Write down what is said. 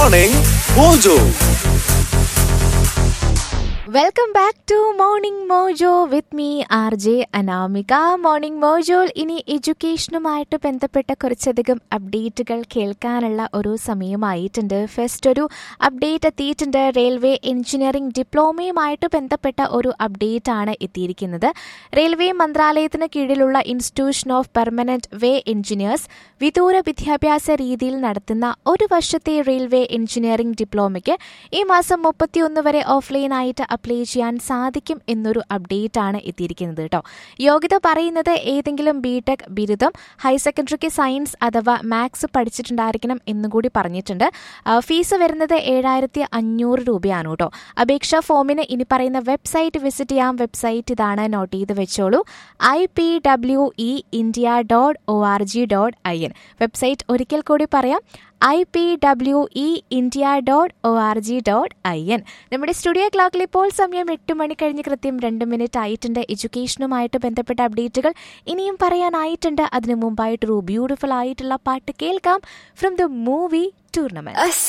Morning Mojo. Welcome back to Morning Mojo with me R J Anamika morning മോജോയിൽ ഇനി എഡ്യൂക്കേഷനുമായിട്ട് ബന്ധപ്പെട്ട കുറച്ചധികം അപ്ഡേറ്റുകൾ കേൾക്കാനുള്ള ഒരു സമയമായിട്ടുണ്ട് ഫസ്റ്റ് ഒരു അപ്ഡേറ്റ് എത്തിയിട്ടുണ്ട് റെയിൽവേ എഞ്ചിനീയറിംഗ് ഡിപ്ലോമയുമായിട്ട് ബന്ധപ്പെട്ട ഒരു അപ്ഡേറ്റ് ആണ് എത്തിയിരിക്കുന്നത് റെയിൽവേ മന്ത്രാലയത്തിന് കീഴിലുള്ള institution of permanent way engineers വിദൂര വിദ്യാഭ്യാസ രീതിയിൽ നടത്തുന്ന ഒരു വർഷത്തെ റെയിൽവേ എഞ്ചിനീയറിംഗ് ഡിപ്ലോമയ്ക്ക് ഈ മാസം മുപ്പത്തിയൊന്ന് വരെ ഓഫ്ലൈനായിട്ട് അപ്ലൈ ചെയ്യാൻ സാധിക്കും എന്നൊരു അപ്ഡേറ്റ് ആണ് എത്തിയിരിക്കുന്നത് കേട്ടോ യോഗ്യത പറയുന്നത് ഏതെങ്കിലും ബിടെക് ബിരുദം ഹയർ സെക്കൻഡറിക്ക് സയൻസ് അഥവാ മാത്സ് പഠിച്ചിട്ടുണ്ടായിരിക്കണം എന്നുകൂടി പറഞ്ഞിട്ടുണ്ട് ആ, ഫീസ് വരുന്നത് ഏഴായിരത്തി അഞ്ഞൂറ് രൂപയാണ് കേട്ടോ അപേക്ഷാ ഫോമിന് ഇനി പറയുന്ന വെബ്സൈറ്റ് വിസിറ്റ് ചെയ്യാം വെബ്സൈറ്റ് ഇതാണ് നോട്ട് ചെയ്ത് വെച്ചോളൂ I P W E India dot O R G dot I N website ഒരിക്കൽ കൂടി പറയാം I P W E India dot O R G dot I N നമ്മുടെ സ്റ്റുഡിയോ ക്ലോക്കിൽ ഇപ്പോൾ സമയം എട്ട് മണി കഴിഞ്ഞ് കൃത്യം രണ്ട് മിനിറ്റ് ആയിട്ടുണ്ട് എഡ്യൂക്കേഷനുമായിട്ട് ബന്ധപ്പെട്ട അപ്ഡേറ്റുകൾ ഇനിയും പറയാനായിട്ടുണ്ട് അതിനു മുമ്പായിട്ട് ഒരു ബ്യൂട്ടിഫുൾ ആയിട്ടുള്ള പാട്ട് കേൾക്കാം from the movie tournament A